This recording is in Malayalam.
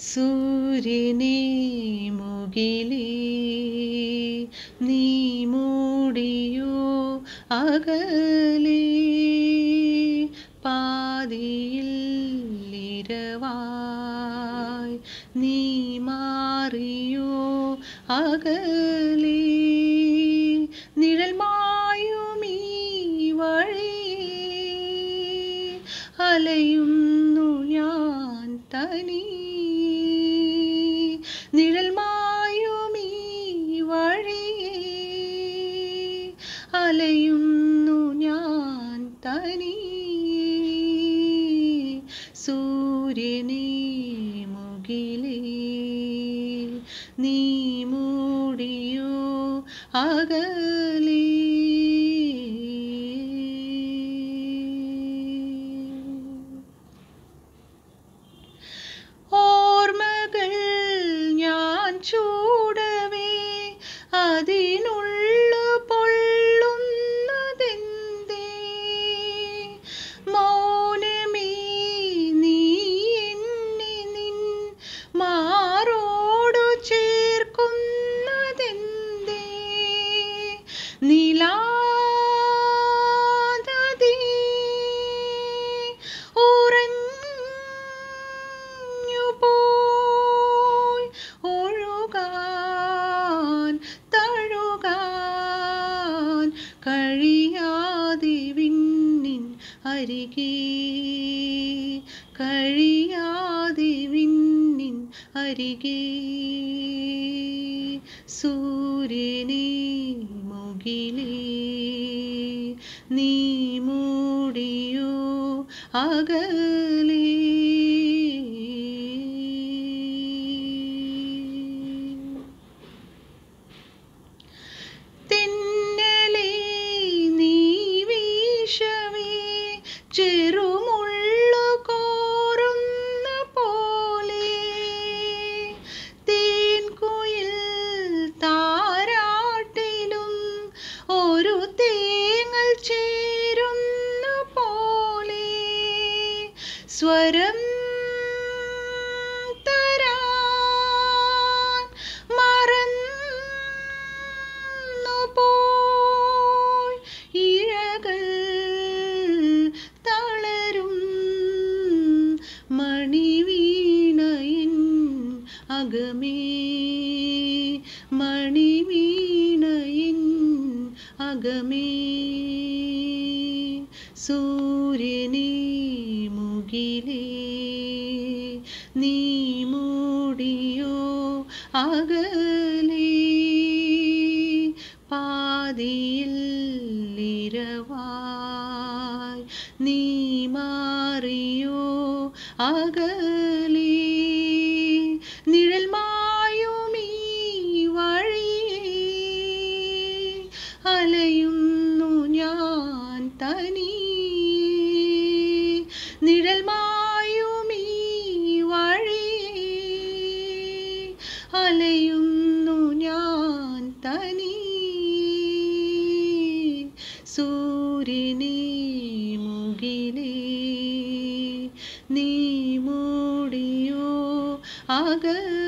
സൂര്യനെ മുകിലേ നീ മൂടിയോ അകലേ പാതിയിൽ ഇരവായി നീ മാറിയോ അകലേ നിഴൽ മായുമീ വഴി അലയുന്നു ഞാൻ തനി നിഴൽ മായുമീ വഴി അലയുന്നു ഞാൻ തനി സൂര്യനെ മുകിലേ നീ മൂടിയോ അകലേ ഓർമ്മകൾ ഞാൻ ചൂടവേ അതിനുള്ളു പൊള്ളുന്നതെന്തേ മൗനമേ നീ എന്നെ നിൻ മാറോടു ചേർക്കുന്നതെന്തേ നിലാ ഉറഞ്ഞുപോയി ഒഴുകാൻ തഴുകാൻ കഴിയാതെ വിണ്ണിൻ അരികെ കഴിയാതെ വിണ്ണിൻ അരികെ സൂര്യനെ മുകിലേ നീ മൂടിയോ അകലേ തെന്നലേ നീ വീശവേ ചെറുമുള്ളു കോറുന്ന പോലെ തേൻകുയിൽ താരാട്ടിലും ഒരു തേങ്ങൽ ചേരുന്ന പോലെ സ്വരം തരാൻ മറന്നുപോയി ഇഴകൾ തളരും മണിവീണയിൻ അകമേ മണിവീണയിൻ അകമേ സൂര്യനെ മുകിലേ നീ മൂടിയോ അകലേ പാതിയിൽ ഇരവായി നീ മാറിയോ അകലേ നിഴൽ മായുമീ വഴിയേ അലയുന്നു ഞാൻ തനി നിഴൽ മായുമീ വഴിയേ അലയുന്നു ഞാൻ തനി സൂര്യനെ മുകിലേ നീ മൂടിയോ അകലേ